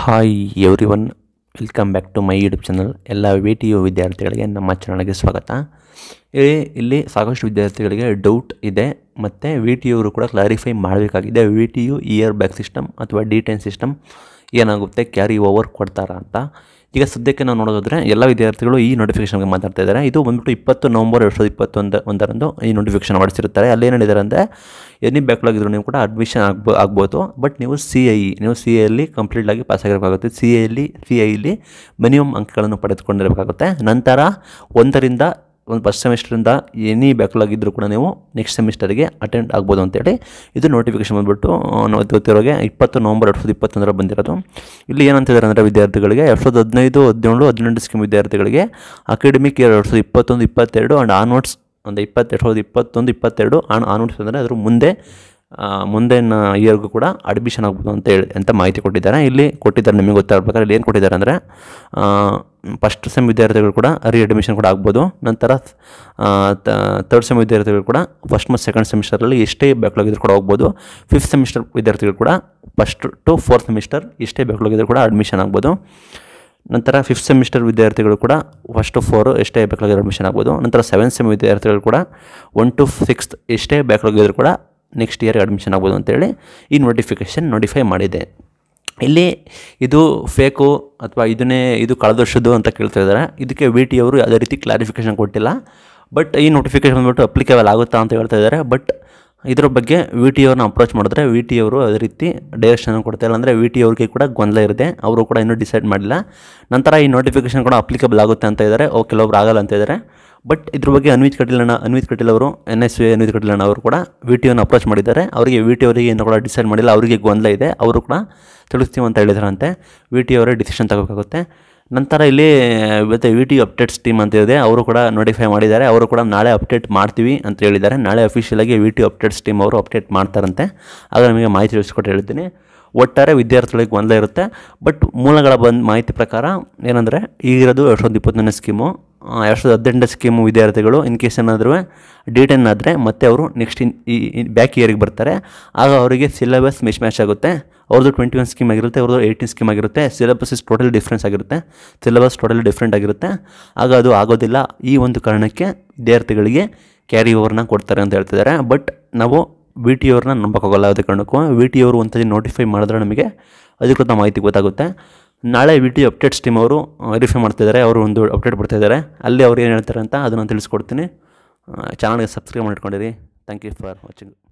hi every one welcome back to my YouTube channel ಎಲ್ಲ V T U ವಿದ್ಯಾರ್ಥಿಗಳಿಗೆ ನಮ್ಮ ಚಾನಲ್ಗೆ ಸ್ವಾಗತ ಇಲ್ಲಿ ಇಲ್ಲಿ ಸಾಕಷ್ಟು ವಿದ್ಯಾರ್ಥಿಗಳಿಗೆ ಡೌಟ್ ಇದೆ ಮತ್ತು ವಿ ಟಿ ಯವರು ಕೂಡ ಕ್ಲಾರಿಫೈ ಮಾಡಬೇಕಾಗಿದೆ V T U year back system ಅಥವಾ ಡಿ ಟೆನ್ ಸಿಸ್ಟಮ್ ಏನಾಗುತ್ತೆ ಕ್ಯಾರಿ ಓವರ್ ಕೊಡ್ತಾರಾ ಅಂತ ಈಗ ಸದ್ಯಕ್ಕೆ ನಾವು ನೋಡೋದಾದ್ರೆ ಎಲ್ಲ ವಿದ್ಯಾರ್ಥಿಗಳು ಈ ನೋಟಿಫಿಕೇಷನ್ಗೆ ಮಾತಾಡ್ತಾ ಇದ್ದಾರೆ ಇದು ಬಂದ್ಬಿಟ್ಟು ಇಪ್ಪತ್ತು ನವಂಬರ್ ಎರಡು ಸಾವಿರದ ಇಪ್ಪತ್ತೊಂದು ಒಂದರಂದು ಈ ನೋಟಿಫಿಕೇಷನ್ ಹೊರಡಿಸಿರ್ತಾರೆ ಅಲ್ಲಿ ಏನು ಹೇಳಿದ್ದಾರೆ ಅಂದರೆ ಎನಿ ಬ್ಯಾಕ್ಲಾಗ್ ಇದ್ರು ನೀವು ಕೂಡ ಅಡ್ಮಿಷನ್ ಆಗ್ಬೋ ಆಗ್ಬೋದು ಬಟ್ ನೀವು ಸಿ ಐ ಇ ನೀವು ಸಿ ಐಯಲ್ಲಿ ಕಂಪ್ಲೀಟಾಗಿ ಪಾಸ್ ಆಗಿರಬೇಕಾಗುತ್ತೆ ಸಿ ಐಲಿ ಸಿ ಐಲಿ ಮಿನಿಮಮ್ ಅಂಕಗಳನ್ನು ಪಡೆದುಕೊಂಡಿರಬೇಕಾಗುತ್ತೆ ನಂತರ ಒಂದರಿಂದ ಒಂದು ಫಸ್ಟ್ ಸೆಮಿಸ್ಟ್ರಿಂದ ಎನಿ ಬ್ಯಾಕ್ಲಾಗ್ ಇದ್ದರೂ ಕೂಡ ನೀವು ನೆಕ್ಸ್ಟ್ ಸೆಮಿಸ್ಟರ್ಗೆ ಅಟೆಂಡ್ ಆಗ್ಬೋದು ಅಂತೇಳಿ ಇದು ನೋಟಿಫಿಕೇಶನ್ ಬಂದುಬಿಟ್ಟು ಗೊತ್ತಿರೋಗೆ ಇಪ್ಪತ್ತು ನವಂಬರ್ ಎರಡು ಸಾವಿರದ ಇಪ್ಪತ್ತೊಂದರ ಬಂದಿರೋದು ಇಲ್ಲಿ ಏನಂತಿದ್ದಾರೆ ಅಂದರೆ ವಿದ್ಯಾರ್ಥಿಗಳಿಗೆ ಎರಡು ಸಾವಿರದ ಹದಿನೈದು ಹದಿನೇಳು ಹದಿನೆಂಟು ಸ್ಕೀಮ್ ವಿದ್ಯಾರ್ಥಿಗಳಿಗೆ ಅಕಾಡೆಮಿಕ್ ಇಯರ್ ಎರಡು ಸಾವಿರದ ಇಪ್ಪತ್ತೊಂದು ಇಪ್ಪತ್ತೆರಡು ಆ್ಯಂಡ್ ಆನ್ವರ್ಡ್ಸ್ ಒಂದು ಇಪ್ಪತ್ತೆರಡು ಸಾವಿರದ ಇಪ್ಪತ್ತೊಂದು ಇಪ್ಪತ್ತೆರಡು ಆನ್ ಆನ್ವರ್ಡ್ಸ್ ಅಂದರೆ ಅದ್ರ ಮುಂದೆ ಆ, ಮುಂದಿನ ಇಯರ್ಗೂ ಕೂಡ ಅಡ್ಮಿಷನ್ ಆಗ್ಬೋದು ಅಂತ ಹೇಳಿ ಅಂತ ಮಾಹಿತಿ ಕೊಟ್ಟಿದ್ದಾರೆ ಇಲ್ಲಿ ಕೊಟ್ಟಿದ್ದಾರೆ ನಿಮಗೆ ಗೊತ್ತಾಗಬೇಕಾದ್ರೆ ಇಲ್ಲಿ ಏನು ಕೊಟ್ಟಿದ್ದಾರೆ ಅಂದರೆ ಫಸ್ಟ್ ಸೆಮ್ ವಿದ್ಯಾರ್ಥಿಗಳು ಕೂಡ ರೀ ಅಡ್ಮಿಷನ್ ಕೂಡ ಆಗ್ಬೋದು ನಂತರ ತರ್ಡ್ ಸೆಮ್ ವಿದ್ಯಾರ್ಥಿಗಳು ಕೂಡ ಫಸ್ಟ್ ಮತ್ತು ಸೆಕೆಂಡ್ ಸೆಮಿಸ್ಟರಲ್ಲಿ ಎಷ್ಟೇ ಬ್ಯಾಕ್ಲಾಗ್ ಇದ್ರೂ ಕೂಡ ಹೋಗ್ಬೋದು ಫಿಫ್ತ್ ಸೆಮಿಸ್ಟರ್ ವಿದ್ಯಾರ್ಥಿಗಳು ಕೂಡ ಫಸ್ಟ್ ಟು ಫೋರ್ತ್ ಸೆಮಿಸ್ಟರ್ ಎಷ್ಟೇ ಬ್ಯಾಕ್ಲಾಗ್ ಇದ್ರೂ ಕೂಡ ಅಡ್ಮಿಷನ್ ಆಗ್ಬೋದು ನಂತರ ಫಿಫ್ತ್ ಸೆಮಿಸ್ಟರ್ ವಿದ್ಯಾರ್ಥಿಗಳು ಕೂಡ ಫಸ್ಟು ಫೋರು ಎಷ್ಟೇ ಬ್ಯಾಕ್ಲಾಗ್ ಅಡ್ಮಿಷನ್ ಆಗ್ಬೋದು ನಂತರ ಸೆವೆಂತ್ ಸೆಮ್ ವಿದ್ಯಾರ್ಥಿಗಳು ಕೂಡ ಒನ್ ಟು ಸಿಕ್ಸ್ತ್ ಎಷ್ಟೇ ಬ್ಯಾಕ್ಲಾಗ್ ಇದ್ರೂ ಕೂಡ ನೆಕ್ಸ್ಟ್ ಇಯರ್ ಅಡ್ಮಿಷನ್ ಆಗ್ಬೋದು ಅಂತೇಳಿ ಈ ನೋಟಿಫಿಕೇಷನ್ ನೋಟಿಫೈ ಮಾಡಿದೆ ಇಲ್ಲಿ ಇದು ಫೇಕು ಅಥವಾ ಇದನ್ನೇ ಇದು ಕಳೆದ ವರ್ಷದ್ದು ಅಂತ ಕೇಳ್ತಾ ಇದ್ದಾರೆ ಇದಕ್ಕೆ ವಿ ಟಿ ಅವರು ಯಾವುದೇ ರೀತಿ ಕ್ಲಾರಿಫಿಕೇಷನ್ ಕೊಟ್ಟಿಲ್ಲ ಬಟ್ ಈ ನೋಟಿಫಿಕೇಷನ್ ಬಂದ್ಬಿಟ್ಟು ಅಪ್ಲಿಕೇಬಲ್ ಆಗುತ್ತಾ ಅಂತ ಹೇಳ್ತಾ ಇದ್ದಾರೆ ಬಟ್ ಇದ್ರ ಬಗ್ಗೆ ವಿ ಟಿ ಅವ್ರನ್ನ ಅಪ್ರೋಚ್ ಮಾಡಿದ್ರೆ ವಿ ಟಿ ಅವರು ಅದೇ ರೀತಿ ಡೈರೆಕ್ಷನ್ ಕೊಡ್ತಾ ಇಲ್ಲ ಅಂದರೆ ವಿ ಟಿ ಅವ್ರಿಗೆ ಕೂಡ ಗೊಂದಲ ಇರುತ್ತೆ ಅವರು ಕೂಡ ಇನ್ನೂ ಡಿಸೈಡ್ ಮಾಡಿಲ್ಲ ನಂತರ ಈ ನೋಟಿಫಿಕೇಷನ್ ಕೂಡ ಅಪ್ಲಿಕೇಬಲ್ ಆಗುತ್ತೆ ಅಂತ ಇದ್ದಾರೆ ಓ ಕೆಲವೊಬ್ರು ಆಗಲ್ಲ ಅಂತ ಇದ್ದಾರೆ ಬಟ್ ಇದ್ರ ಬಗ್ಗೆ ಅನ್ವಿತ್ ಕಟೀಲಣ್ಣ ಅನ್ವಿತ್ ಕಟೀಲ್ ಅವರು ಎನ್ ಎಸ್ ವಿ ಅನ್ವಿತ್ ಕಟೀಲಣ್ಣ ಅವರು ಕೂಡ ವಿ ಟಿ ಅನ್ನು ಅಪ್ರೋಚ್ ಮಾಡಿದ್ದಾರೆ ಅವರಿಗೆ ವಿ ಟಿ ಅವರಿಗೆ ಏನು ಕೂಡ ಡಿಸೈಡ್ ಮಾಡಿಲ್ಲ ಅವರಿಗೆ ಗೊಂದಲ ಇದೆ ಅವರು ಕೂಡ ತಿಳಿಸ್ತೀವಿ ಅಂತ ಹೇಳಿದ್ರಂತೆ ವಿ ಟಿ ಅವರೇ ಡಿಸಿಷನ್ ತಗೋಬೇಕಾಗುತ್ತೆ ನಂತರ ಇಲ್ಲಿ ಇವತ್ತು ವಿ ಟಿ ಅಪ್ಡೇಟ್ಸ್ ಟೀಮ್ ಅಂತ ಇದೆ ಅವರು ಕೂಡ ನೋಟಿಫೈ ಮಾಡಿದ್ದಾರೆ ಅವರು ಕೂಡ ನಾಳೆ ಅಪ್ಡೇಟ್ ಮಾಡ್ತೀವಿ ಅಂತ ಹೇಳಿದ್ದಾರೆ ನಾಳೆ ಅಫಿಷಿಯಲಾಗಿ ವಿ ಟಿ ಅಪ್ಡೇಟ್ಸ್ ಟೀಮ್ ಅವರು ಅಪ್ಡೇಟ್ ಮಾಡ್ತಾರಂತೆ ಆಗ ನಿಮಗೆ ಮಾಹಿತಿ ತಿಳಿಸ್ಕೊಟ್ಟು ಹೇಳ್ತೀನಿ ಒಟ್ಟಾರೆ ವಿದ್ಯಾರ್ಥಿಗಳಿಗೆ ಗೊಂದಲ ಇರುತ್ತೆ ಬಟ್ ಮೂಲಗಳ ಬಂದ ಮಾಹಿತಿ ಪ್ರಕಾರ ಏನಂದರೆ ಈಗಿರೋದು ಎರಡು ಸಾವಿರದ ಇಪ್ಪತ್ತೊಂದನೇ ಸ್ಕೀಮು ಎರಡು ಸಾವಿರದ ಹದಿನೆಂಟನೇ ಸ್ಕೀಮು ವಿದ್ಯಾರ್ಥಿಗಳು ಇನ್ ಕೇಸ್ ಏನಾದರೂ ಡಿ ಟೆನ್ ಆದರೆ ಮತ್ತೆ ಅವರು ನೆಕ್ಸ್ಟ್ ಇನ್ ಈ ಬ್ಯಾಕ್ ಇಯರಿಗೆ ಬರ್ತಾರೆ ಆಗ ಅವರಿಗೆ ಸಿಲೆಬಸ್ ಮಿಸ್ ಮ್ಯಾಚ್ ಆಗುತ್ತೆ ಅವ್ರದ್ದು ಟ್ವೆಂಟಿ ಒನ್ ಸ್ಕೀಮ್ ಆಗಿರುತ್ತೆ ಅವ್ರದ್ದು ಏಯ್ಟೀನ್ ಸ್ಕೀಮ್ ಆಗಿರುತ್ತೆ ಸಿಲೆಬಸ್ ಇಸ್ ಟೋಟಲ್ ಡಿಫ್ರೆನ್ಸ್ ಆಗಿರುತ್ತೆ ಸಿಲೆಬಸ್ ಟೋಟಲ್ ಡಿಫ್ರೆಂಟ್ ಆಗಿರುತ್ತೆ ಆಗ ಅದು ಆಗೋದಿಲ್ಲ ಈ ಒಂದು ಕಾರಣಕ್ಕೆ ವಿದ್ಯಾರ್ಥಿಗಳಿಗೆ ಕ್ಯಾರಿ ಓವರ್ನ ಕೊಡ್ತಾರೆ ಅಂತ ಹೇಳ್ತಿದ್ದಾರೆ ಬಟ್ ನಾವು ವಿ ಟಿ ಅವ್ರನ್ನ ನಂಬಕ್ಕಾಗಲ್ಲ ಯಾವುದೇ ಕಾರಣಕ್ಕೂ ವಿ ಟಿ ಅವರು ಒಂದ್ಸತಿ ನೋಟಿಫೈ ಮಾಡಿದ್ರೆ ನಮಗೆ ಅಧಿಕೃತ ಮಾಹಿತಿ ಗೊತ್ತಾಗುತ್ತೆ ನಾಳೆ ವಿ ಟಿ ಅಪ್ಡೇಟ್ಸ್ ಟೀಮ್ ಅವರು ವೆರಿಫೈ ಮಾಡ್ತಿದ್ದಾರೆ ಅವರು ಒಂದು ಅಪ್ಡೇಟ್ ಬರ್ತಿದ್ದಾರೆ ಅಲ್ಲಿ ಅವ್ರು ಏನು ಹೇಳ್ತಾರೆ ಅಂತ ಅದನ್ನು ತಿಳಿಸ್ಕೊಡ್ತೀನಿ ಚಾನಲ್ಗೆ ಸಬ್ಸ್ಕ್ರೈಬ್ ಮಾಡ್ಕೊಂಡಿರಿ ಥ್ಯಾಂಕ್ ಯು ಫಾರ್ ವಾಚಿಂಗ್